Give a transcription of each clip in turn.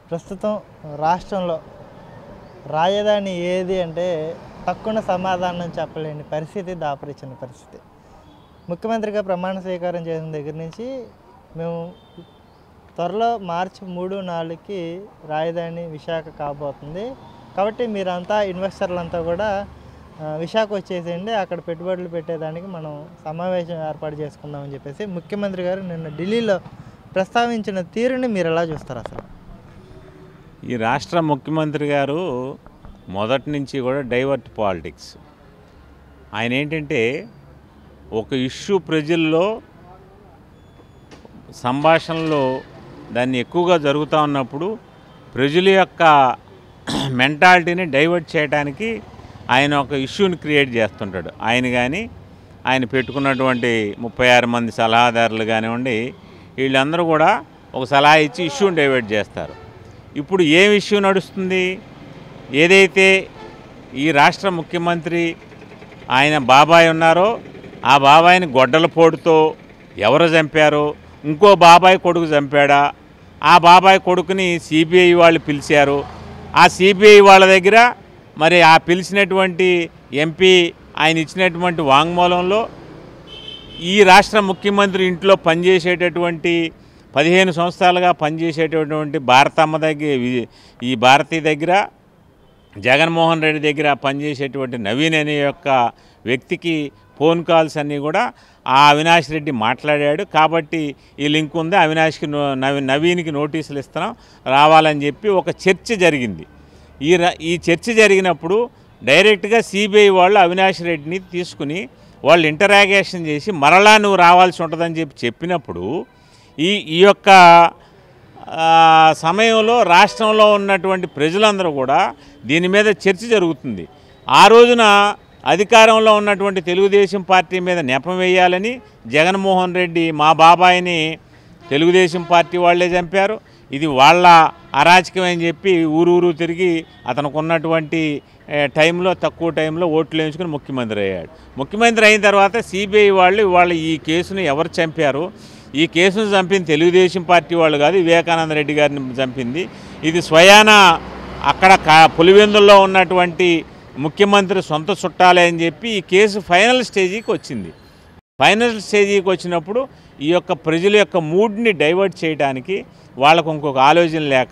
ప్రస్తుతం రాష్ట్రంలో రాజధాని ఏది అంటే తక్కువ సమాధానం చెప్పలేని పరిస్థితి దాపరిచిన పరిస్థితి ముఖ్యమంత్రిగా ప్రమాణ స్వీకారం చేసిన దగ్గర నుంచి మేము త్వరలో మార్చి మూడు నాలుగుకి రాజధాని విశాఖ కాబోతుంది కాబట్టి మీరంతా ఇన్వెస్టర్లంతా కూడా ఆ, విశాఖ వచ్చేసేయండి అక్కడ పెట్టుబడులు పెట్టేదానికి మనం సమావేశం ఏర్పాటు చేసుకుందామని చెప్పేసి ముఖ్యమంత్రి గారు నిన్న ఢిల్లీలో ప్రస్తావించిన తీరుని మీరు ఎలా చూస్తారు అసలు ఈ రాష్ట్ర ముఖ్యమంత్రి గారు మొదటి నుంచి కూడా డైవర్ట్ పాలిటిక్స్ ఆయన ఏంటంటే ఒక ఇష్యూ ప్రజల్లో సంభాషణలో దాన్ని ఎక్కువగా జరుగుతూ ఉన్నప్పుడు ప్రజల యొక్క మెంటాలిటీని డైవర్ట్ చేయడానికి ఆయన ఒక ఇష్యూని క్రియేట్ చేస్తుంటాడు ఆయన కానీ ఆయన పెట్టుకున్నటువంటి ముప్పై ఆరు మంది సలహాదారులు కానివ్వండి వీళ్ళందరూ కూడా ఒక సలహా ఇచ్చి ఇష్యూని డైవర్ట్ చేస్తారు ఇప్పుడు ఏం ఇష్యూ నడుస్తుంది ఏదైతే ఈ రాష్ట్ర ముఖ్యమంత్రి ఆయన బాబాయ్ ఉన్నారో ఆ బాబాయిని గొడ్డల పోటుతో ఎవరు చంపారో ఇంకో బాబాయ్ కొడుకు చంపాడా ఆ బాబాయ్ కొడుకుని సిబిఐ వాళ్ళు పిలిచారు ఆ సిబిఐ వాళ్ళ దగ్గర మరి ఆ పిలిచినటువంటి ఎంపీ ఆయన ఇచ్చినటువంటి వాంగ్మూలంలో ఈ రాష్ట్ర ముఖ్యమంత్రి ఇంట్లో పనిచేసేటటువంటి పదిహేను సంవత్సరాలుగా పనిచేసేటటువంటి భారతమ్మ దగ్గర వి- ఈ భారతి దగ్గర జగన్మోహన్ రెడ్డి దగ్గర పనిచేసేటువంటి నవీన్ అనే యొక్క వ్యక్తికి ఫోన్ కాల్స్ అన్నీ కూడా ఆ అవినాష్ రెడ్డి మాట్లాడాడు కాబట్టి ఈ లింక్ ఉంది అవినాష్కి నో- నవీ నవీన్కి నోటీసులు ఇస్తున్నాం రావాలని చెప్పి ఒక చర్చ జరిగింది ఈ ర- ఈ చర్చ జరిగినప్పుడు డైరెక్ట్గా సిబిఐ వాళ్ళు అవినాష్ రెడ్డిని తీసుకుని వాళ్ళు ఇంటరాగేషన్ చేసి మరలా నువ్వు రావాల్సి ఉంటుందని చెప్పి చెప్పినప్పుడు ఈ ఈ యొక్క ఆ, సమయంలో రాష్ట్రంలో ఉన్నటువంటి ప్రజలందరూ కూడా దీని మీద చర్చ జరుగుతుంది ఆ రోజున అధికారంలో ఉన్నటువంటి తెలుగుదేశం పార్టీ మీద నెపం వేయాలని జగన్మోహన్ రెడ్డి మా బాబాయిని తెలుగుదేశం పార్టీ వాళ్ళే చంపారు ఇది వాళ్ళ అరాచకం అని చెప్పి ఊరూరు తిరిగి అతనికి ఉన్నటువంటి ఏ, టైంలో తక్కువ టైంలో ఓట్లు వేయించుకుని ముఖ్యమంత్రి అయ్యాడు ముఖ్యమంత్రి అయిన తర్వాత సిబిఐ వాళ్ళు వాళ్ళ ఈ కేసును ఎవరు చంపారు ఈ కేసును చంపింది తెలుగుదేశం పార్టీ వాళ్ళు కాదు వివేకానంద రెడ్డి గారిని చంపింది ఇది స్వయాన అక్కడ కా పులివెందుల్లో ఉన్నటువంటి ముఖ్యమంత్రి సొంత చుట్టాలే అని చెప్పి ఈ కేసు ఫైనల్ స్టేజీకి వచ్చింది ఫైనల్ స్టేజీకి వచ్చినప్పుడు ఈ యొక్క ప్రజల యొక్క మూడ్ని డైవర్ట్ చేయడానికి వాళ్ళకు ఇంకొక ఆలోచన లేక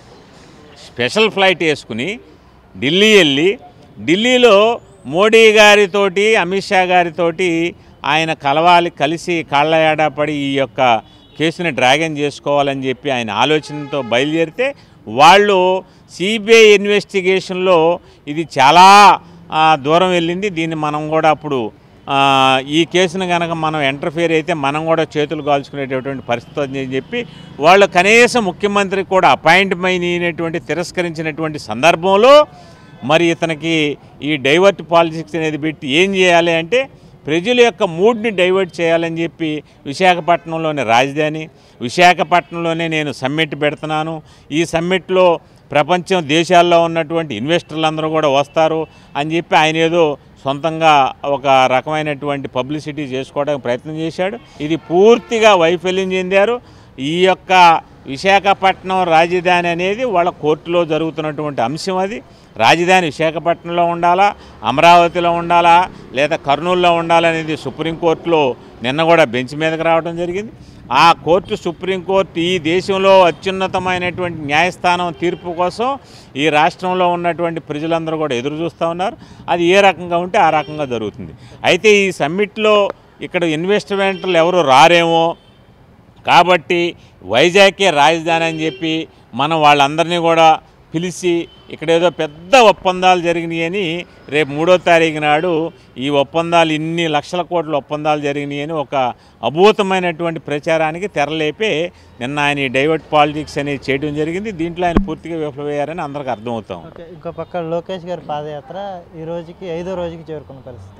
స్పెషల్ ఫ్లైట్ వేసుకుని ఢిల్లీ వెళ్ళి ఢిల్లీలో మోడీ గారితోటి అమిత్ షా గారితోటి ఆయన కలవాలి కలిసి కాళ్ళ ఏడాపడి ఈ యొక్క కేసుని డ్రాగన్ చేసుకోవాలని చెప్పి ఆయన ఆలోచనతో బయలుదేరితే వాళ్ళు సిబిఐ ఇన్వెస్టిగేషన్లో ఇది చాలా ఆ, దూరం వెళ్ళింది దీన్ని మనం కూడా అప్పుడు ఆ, ఈ కేసును కనుక మనం ఎంటర్ఫియర్ అయితే మనం కూడా చేతులు కాల్చుకునేటటువంటి పరిస్థితి ఉంది అని చెప్పి వాళ్ళు కనీసం ముఖ్యమంత్రి కూడా అపాయింట్మెంట్ అయినటువంటి తిరస్కరించినటువంటి సందర్భంలో మరి ఇతనికి ఈ డైవర్ట్ పాలిటిక్స్ అనేది పెట్టి ఏం చేయాలి అంటే ప్రజల యొక్క మూడ్ని డైవర్ట్ చేయాలని చెప్పి విశాఖపట్నంలోని రాజధాని విశాఖపట్నంలోనే నేను సమ్మిట్ పెడుతున్నాను ఈ సమ్మిట్లో ప్రపంచం దేశాల్లో ఉన్నటువంటి ఇన్వెస్టర్లు కూడా వస్తారు అని చెప్పి ఆయన ఏదో సొంతంగా ఒక రకమైనటువంటి పబ్లిసిటీ చేసుకోవడానికి ప్రయత్నం చేశాడు ఇది పూర్తిగా వైఫల్యం చెందారు ఈ యొక్క విశాఖపట్నం రాజధాని అనేది వాళ్ళ కోర్టులో జరుగుతున్నటువంటి అంశం అది రాజధాని విశాఖపట్నంలో ఉండాలా అమరావతిలో ఉండాలా లేదా కర్నూలులో ఉండాలనేది సుప్రీంకోర్టులో నిన్న కూడా బెంచ్ మీదకి రావడం జరిగింది ఆ కోర్టు సుప్రీంకోర్టు ఈ దేశంలో అత్యున్నతమైనటువంటి న్యాయస్థానం తీర్పు కోసం ఈ రాష్ట్రంలో ఉన్నటువంటి ప్రజలందరూ కూడా ఎదురు చూస్తూ ఉన్నారు అది ఏ రకంగా ఉంటే ఆ రకంగా జరుగుతుంది అయితే ఈ సమ్మిట్లో ఇక్కడ ఇన్వెస్ట్మెంట్లు ఎవరు రారేమో కాబట్టి వైజాగ్కే రాజధాని అని చెప్పి మనం వాళ్ళందరినీ కూడా పిలిచి ఇక్కడ ఏదో పెద్ద ఒప్పందాలు జరిగినాయని రేపు మూడో తారీఖు నాడు ఈ ఒప్పందాలు ఇన్ని లక్షల కోట్ల ఒప్పందాలు జరిగినాయని ఒక అభూతమైనటువంటి ప్రచారానికి తెరలేపే నిన్న ఆయన ఈ డైవర్ట్ పాలిటిక్స్ అనేది చేయడం జరిగింది దీంట్లో ఆయన పూర్తిగా విఫలమయ్యారని అందరికీ అర్థమవుతాం ఓకే ఇంకో పక్క లోకేష్ గారి పాదయాత్ర ఈ రోజుకి ఐదో రోజుకి చేరుకున్న పరిస్థితి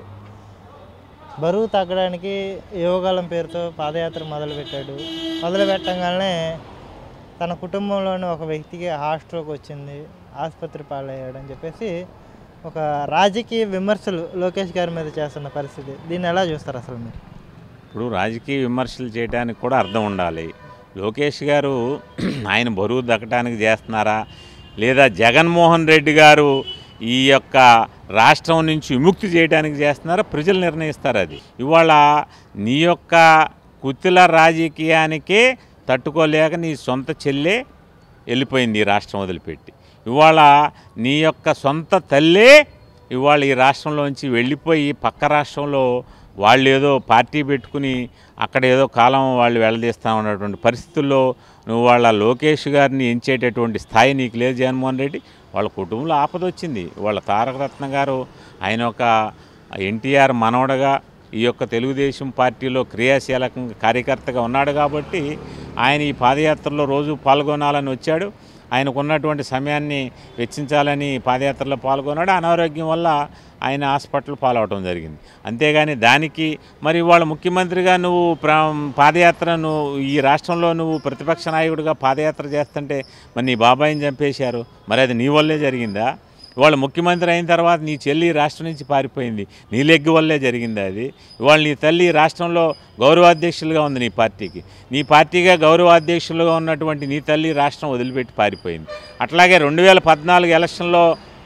బరువు తగ్గడానికి యోగాలం పేరుతో పాదయాత్ర మొదలుపెట్టాడు మొదలు పెట్టగానే తన కుటుంబంలోని ఒక వ్యక్తికి హార్ట్ స్ట్రోక్ వచ్చింది ఆసుపత్రి పాలయ్యాడు అని చెప్పేసి ఒక రాజకీయ విమర్శలు లోకేష్ గారి మీద చేస్తున్న పరిస్థితి దీన్ని ఎలా చూస్తారు అసలు మీరు ఇప్పుడు రాజకీయ విమర్శలు చేయడానికి కూడా అర్థం ఉండాలి లోకేష్ గారు ఆయన బరువు దక్కడానికి చేస్తున్నారా లేదా జగన్మోహన్ రెడ్డి గారు ఈ యొక్క రాష్ట్రం నుంచి విముక్తి చేయడానికి చేస్తున్నారా ప్రజలు నిర్ణయిస్తారు అది ఇవాళ నీ యొక్క కుతిల రాజకీయానికే తట్టుకోలేక నీ సొంత చెల్లె వెళ్ళిపోయింది ఈ రాష్ట్రం వదిలిపెట్టి ఇవాళ నీ యొక్క సొంత తల్లే ఇవాళ ఈ రాష్ట్రంలోంచి వెళ్ళిపోయి పక్క రాష్ట్రంలో వాళ్ళు ఏదో పార్టీ పెట్టుకుని అక్కడ ఏదో కాలం వాళ్ళు వెళ్ళదీస్తా ఉన్నటువంటి పరిస్థితుల్లో నువ్వు వాళ్ళ లోకేష్ గారిని ఎంచేటటువంటి స్థాయి నీకు లేదు జగన్మోహన్ రెడ్డి వాళ్ళ కుటుంబంలో ఆపద వచ్చింది వాళ్ళ తారకరత్న గారు ఆయన ఒక ఎన్టీఆర్ మనవడగా ఈ యొక్క తెలుగుదేశం పార్టీలో క్రియాశీలకంగా కార్యకర్తగా ఉన్నాడు కాబట్టి ఆయన ఈ పాదయాత్రలో రోజు పాల్గొనాలని వచ్చాడు ఆయనకు ఉన్నటువంటి సమయాన్ని వెచ్చించాలని పాదయాత్రలో పాల్గొన్నాడు అనారోగ్యం వల్ల ఆయన హాస్పిటల్ పాలవటం జరిగింది అంతేగాని దానికి మరి వాళ్ళ ముఖ్యమంత్రిగా నువ్వు ప్ర పాదయాత్ర నువ్వు ఈ రాష్ట్రంలో నువ్వు ప్రతిపక్ష నాయకుడిగా పాదయాత్ర చేస్తుంటే మరి నీ బాబాయిని చంపేశారు మరి అది నీ వల్లే జరిగిందా ఇవాళ ముఖ్యమంత్రి అయిన తర్వాత నీ చెల్లి రాష్ట్రం నుంచి పారిపోయింది నీ లెగ్గు వల్లే జరిగింది అది ఇవాళ నీ తల్లి రాష్ట్రంలో గౌరవాధ్యక్షులుగా ఉంది నీ పార్టీకి నీ పార్టీగా గౌరవాధ్యక్షులుగా ఉన్నటువంటి నీ తల్లి రాష్ట్రం వదిలిపెట్టి పారిపోయింది అట్లాగే రెండు వేల పద్నాలుగు ఎలక్షన్లో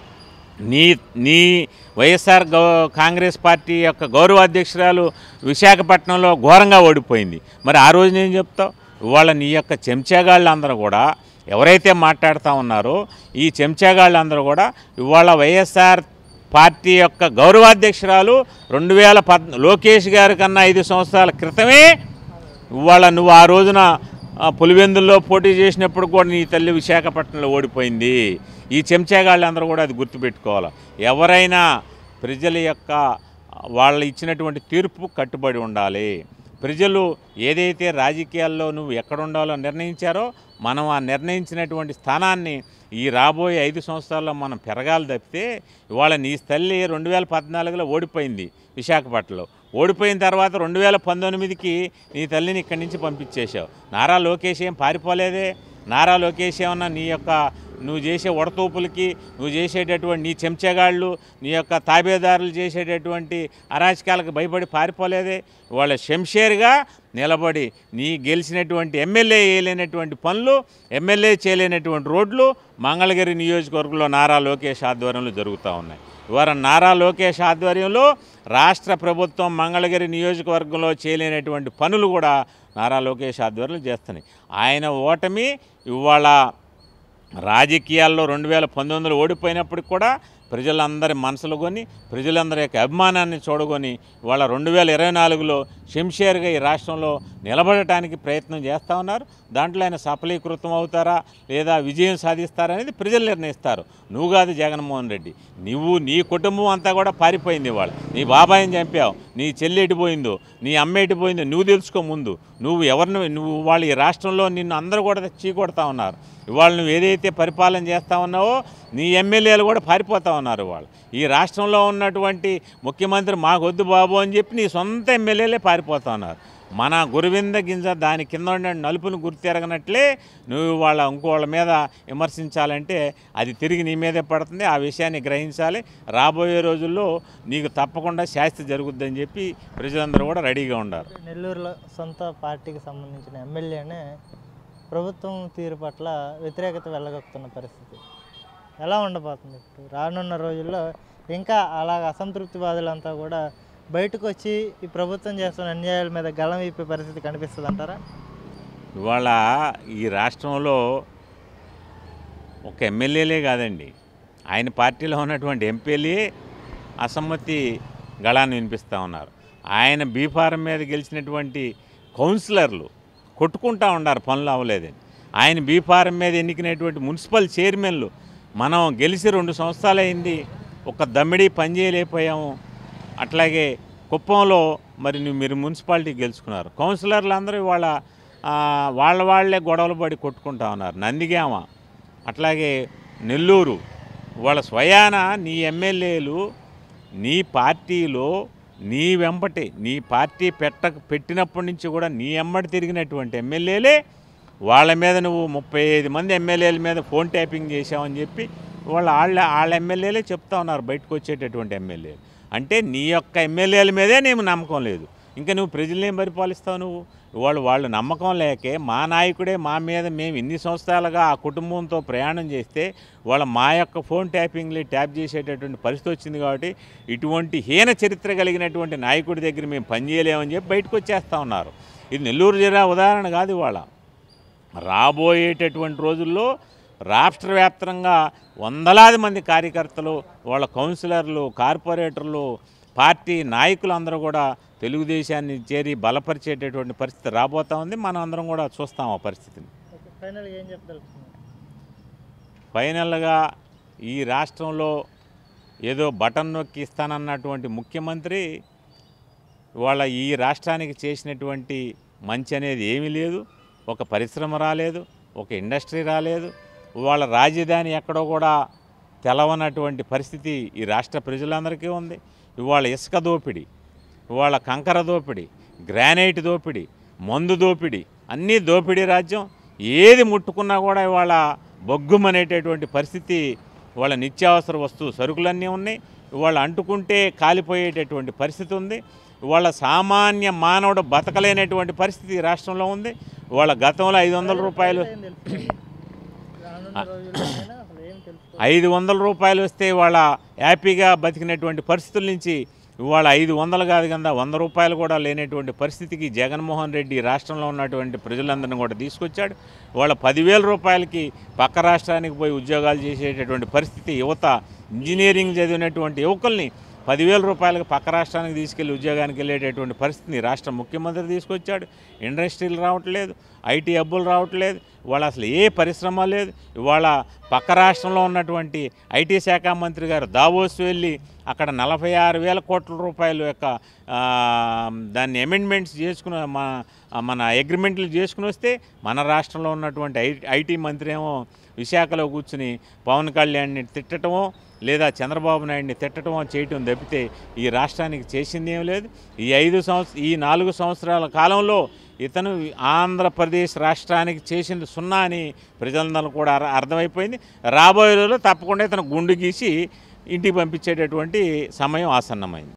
నీ నీ వైఎస్ఆర్ గౌ కాంగ్రెస్ పార్టీ యొక్క గౌరవ అధ్యక్షురాలు విశాఖపట్నంలో ఘోరంగా ఓడిపోయింది మరి ఆ రోజు నేను చెప్తావు ఇవాళ నీ యొక్క చెంచాగాళ్ళు అందరూ కూడా ఎవరైతే మాట్లాడుతూ ఉన్నారో ఈ చెంచాగాళ్ళందరూ కూడా ఇవాళ వైఎస్ఆర్ పార్టీ యొక్క గౌరవాధ్యక్షురాలు రెండు వేల పద్ లోకేష్ గారి కన్నా ఐదు సంవత్సరాల క్రితమే ఇవాళ నువ్వు ఆ రోజున ఆ, పులివెందుల్లో పోటీ చేసినప్పుడు కూడా నీ తల్లి విశాఖపట్నంలో ఓడిపోయింది ఈ చెంచాగాళ్ళందరూ కూడా అది గుర్తుపెట్టుకోవాలి ఎవరైనా ప్రజల యొక్క వాళ్ళు ఇచ్చినటువంటి తీర్పు కట్టుబడి ఉండాలి ప్రజలు ఏదైతే రాజకీయాల్లో నువ్వు ఎక్కడ ఉండాలో నిర్ణయించారో మనం ఆ నిర్ణయించినటువంటి స్థానాన్ని ఈ రాబోయే ఐదు సంవత్సరాల్లో మనం పెరగాలి తప్పితే ఇవాళ నీ తల్లి రెండు వేల పద్నాలుగులో ఓడిపోయింది విశాఖపట్నంలో ఓడిపోయిన తర్వాత రెండు వేల పంతొమ్మిదికి నీ తల్లిని ఇక్కడి నుంచి పంపించేశావు నారా లోకేష్ ఏం పారిపోలేదే నారా లోకేష్ ఏమన్నా నీ యొక్క నువ్వు చేసే ఉడతూపులకి నువ్వు చేసేటటువంటి నీ చెంచగాళ్ళు నీ యొక్క తాబేదారులు చేసేటటువంటి అరాచకాలకు భయపడి పారిపోలేదే వాళ్ళ శంషేర్గా నిలబడి నీ గెలిచినటువంటి ఎమ్మెల్యే చేయలేనటువంటి పనులు ఎమ్మెల్యే చేయలేనటువంటి రోడ్లు మంగళగిరి నియోజకవర్గంలో నారా లోకేష్ ఆధ్వర్యంలో జరుగుతూ ఉన్నాయి ఇవాళ నారా లోకేష్ ఆధ్వర్యంలో రాష్ట్ర ప్రభుత్వం మంగళగిరి నియోజకవర్గంలో చేయలేనటువంటి పనులు కూడా నారా లోకేష్ ఆధ్వర్యంలో చేస్తున్నాయి ఆయన ఓటమి ఇవాళ రాజకీయాల్లో రెండు వేల పంతొమ్మిదిలో ఓడిపోయినప్పటికి కూడా ప్రజలందరి మనసులు కొని ప్రజలందరి యొక్క అభిమానాన్ని చూడగొని ఇవాళ రెండు వేల ఇరవై నాలుగులో షంషేర్గా ఈ రాష్ట్రంలో నిలబడటానికి ప్రయత్నం చేస్తూ ఉన్నారు దాంట్లో ఆయన సఫలీకృతం అవుతారా లేదా విజయం సాధిస్తారా అనేది ప్రజలు నిర్ణయిస్తారు నువ్వు కాదు జగన్మోహన్ రెడ్డి నువ్వు నీ కుటుంబం అంతా కూడా పారిపోయింది ఇవాళ నీ బాబాయిని చంపావు నీ చెల్లి ఎటుపోయిందో నీ అమ్మ ఎటుపోయిందో నువ్వు తెలుసుకో ముందు నువ్వు ఎవరిని నువ్వు వాళ్ళు ఈ రాష్ట్రంలో నిన్ను అందరూ కూడా చీకొడతా ఉన్నారు ఇవాళ నువ్వు ఏదైతే పరిపాలన చేస్తా ఉన్నావో నీ ఎమ్మెల్యేలు కూడా పారిపోతా ఉన్నారు వాళ్ళు ఈ రాష్ట్రంలో ఉన్నటువంటి ముఖ్యమంత్రి మాకొద్దు బాబు అని చెప్పి నీ సొంత ఎమ్మెల్యేలే పారిపోతా ఉన్నారు మన గురువింద గింజ దాని కింద ఉండే నలుపును గుర్తెరగనట్లే నువ్వు వాళ్ళ ఇంకోళ్ళ మీద విమర్శించాలంటే అది తిరిగి నీ మీదే పడుతుంది ఆ విషయాన్ని గ్రహించాలి రాబోయే రోజుల్లో నీకు తప్పకుండా శాస్తి జరుగుద్దని చెప్పి ప్రజలందరూ కూడా రెడీగా ఉండారు నెల్లూరులో సొంత పార్టీకి సంబంధించిన ఎమ్మెల్యేనే ప్రభుత్వం తీరు పట్ల వ్యతిరేకత వెళ్ళగొక్కుతున్న పరిస్థితి ఎలా ఉండబోతుంది ఇప్పుడు రానున్న రోజుల్లో ఇంకా అలాగ అసంతృప్తివాదులంతా కూడా బయటకు వచ్చి ఈ ప్రభుత్వం చేస్తున్న అన్యాయాల మీద గళం విప్పే పరిస్థితి కనిపిస్తుంది అంటారా ఇవాళ ఈ రాష్ట్రంలో ఒక ఎమ్మెల్యేలే కాదండి ఆయన పార్టీలో ఉన్నటువంటి ఎంపీలే అసమ్మతి గళాన్ని వినిపిస్తూ ఉన్నారు ఆయన బీఫారం మీద గెలిచినటువంటి కౌన్సిలర్లు కొట్టుకుంటా ఉన్నారు పనులు అవ్వలేదని ఆయన బీఫారం మీద ఎన్నికైనటువంటి మున్సిపల్ చైర్మన్లు మనం గెలిచి రెండు సంవత్సరాలు అయింది ఒక దమ్మిడి పని చేయలేకపోయాము అట్లాగే కుప్పంలో మరి నువ్వు మీరు మున్సిపాలిటీ గెలుచుకున్నారు కౌన్సిలర్లు అందరూ ఇవాళ ఆ, వాళ్ళ వాళ్ళే గొడవలు పడి కొట్టుకుంటా ఉన్నారు నందిగామ అట్లాగే నెల్లూరు వాళ్ళ స్వయాన నీ ఎమ్మెల్యేలు నీ పార్టీలో నీ వెంబటి నీ పార్టీ పెట్ట పెట్టినప్పటి నుంచి కూడా నీ వెంబడి తిరిగినటువంటి ఎమ్మెల్యేలే వాళ్ళ మీద నువ్వు ముప్పై ఐదు మంది ఎమ్మెల్యేల మీద ఫోన్ ట్యాపింగ్ చేశావని చెప్పి వాళ్ళ వాళ్ళ వాళ్ళ ఎమ్మెల్యేలే చెప్తా ఉన్నారు బయటకు వచ్చేటటువంటి ఎమ్మెల్యేలు అంటే నీ యొక్క ఎమ్మెల్యేల మీదే నేను నమ్మకం లేదు ఇంకా నువ్వు ప్రజల్ని ఏం పరిపాలిస్తావు నువ్వు వాళ్ళు వాళ్ళు నమ్మకం లేకే మా నాయకుడే మా మీద మేము ఇన్ని సంవత్సరాలుగా ఆ కుటుంబంతో ప్రయాణం చేస్తే వాళ్ళ మా యొక్క ఫోన్ ట్యాపింగ్లు ట్యాప్ చేసేటటువంటి పరిస్థితి వచ్చింది కాబట్టి ఇటువంటి హీన చరిత్ర కలిగినటువంటి నాయకుడి దగ్గర మేము పనిచేయలేమని చెప్పి బయటకు వచ్చేస్తూ ఉన్నారు ఇది నెల్లూరు జిల్లా ఉదాహరణ కాదు ఇవాళ రాబోయేటటువంటి రోజుల్లో రాష్ట్ర వ్యాప్తంగా వందలాది మంది కార్యకర్తలు వాళ్ళ కౌన్సిలర్లు కార్పొరేటర్లు పార్టీ నాయకులు అందరూ కూడా తెలుగుదేశాన్ని చేరి బలపరిచేటటువంటి పరిస్థితి రాబోతా ఉంది మనం అందరం కూడా చూస్తాం ఆ పరిస్థితిని ఓకే ఫైనల్గా ఏం చెప్పదలుచుకున్నారు ఫైనల్గా ఈ రాష్ట్రంలో ఏదో బటన్ నొక్కి ఇస్తానన్నటువంటి ముఖ్యమంత్రి వాళ్ళ ఈ రాష్ట్రానికి చేసినటువంటి మంచి అనేది ఏమీ లేదు ఒక పరిశ్రమ రాలేదు ఒక ఇండస్ట్రీ రాలేదు వాళ్ళ రాజధాని ఎక్కడో కూడా తెలవనటువంటి పరిస్థితి ఈ రాష్ట్ర ప్రజలందరికీ ఉంది ఇవాళ ఇసుక దోపిడీ ఇవాళ కంకర దోపిడీ గ్రానైట్ దోపిడీ మందు దోపిడీ అన్నీ దోపిడీ రాజ్యం ఏది ముట్టుకున్నా కూడా ఇవాళ బొగ్గుమనేటటువంటి పరిస్థితి వాళ్ళ నిత్యావసర వస్తువు సరుకులన్నీ ఉన్నాయి ఇవాళ అంటుకుంటే కాలిపోయేటటువంటి పరిస్థితి ఉంది ఇవాళ సామాన్య మానవుడు బతకలేనటువంటి పరిస్థితి ఈ రాష్ట్రంలో ఉంది ఇవాళ గతంలో ఐదు వందల రూపాయలు ఏం తెలుసుకోవాలి రానున్న రోజుల్లోనైనా అసలు ఏం తెలుసుకోవాలి ఐదు వందల రూపాయలు వస్తే ఇవాళ హ్యాపీగా బతికినటువంటి పరిస్థితుల నుంచి ఇవాళ ఐదు వందలు కాదు కదా వంద రూపాయలు కూడా లేనటువంటి పరిస్థితికి జగన్మోహన్ రెడ్డి రాష్ట్రంలో ఉన్నటువంటి ప్రజలందరినీ కూడా తీసుకొచ్చాడు ఇవాళ పదివేల రూపాయలకి పక్క రాష్ట్రానికి పోయి ఉద్యోగాలు చేసేటటువంటి పరిస్థితి యువత ఇంజనీరింగ్ చదివినటువంటి యువకుల్ని పదివేల రూపాయలకు పక్క రాష్ట్రానికి తీసుకెళ్లి ఉద్యోగానికి వెళ్ళేటటువంటి పరిస్థితిని రాష్ట్ర ముఖ్యమంత్రి తీసుకొచ్చాడు ఇండస్ట్రీలు రావట్లేదు ఐటీ హబ్బులు రావట్లేదు ఇవాళ అసలు ఏ పరిశ్రమ లేదు ఇవాళ పక్క రాష్ట్రంలో ఉన్నటువంటి ఐటీ శాఖ మంత్రి గారు దావోస్ వెళ్ళి అక్కడ నలభై ఆరు వేల కోట్ల రూపాయల యొక్క ఆ, దాన్ని అమెండ్మెంట్స్ చేసుకుని మన మన అగ్రిమెంట్లు చేసుకుని వస్తే మన రాష్ట్రంలో ఉన్నటువంటి ఐ ఐటీ మంత్రి ఏమో విశాఖలో కూర్చుని పవన్ కళ్యాణ్ని తిట్టడమో లేదా చంద్రబాబు నాయుడిని తిట్టడమో చేయటం తప్పితే ఈ రాష్ట్రానికి చేసింది ఏం లేదు ఈ ఐదు సంవత్సర ఈ నాలుగు సంవత్సరాల కాలంలో ఇతను ఆంధ్రప్రదేశ్ రాష్ట్రానికి చేసింది సున్నా అని ప్రజలందరూ కూడా అర- అర్థమైపోయింది రాబోయే రోజుల్లో తప్పకుండా ఇతను గుండు గీసి ఇంటికి పంపించేటటువంటి సమయం ఆసన్నమైంది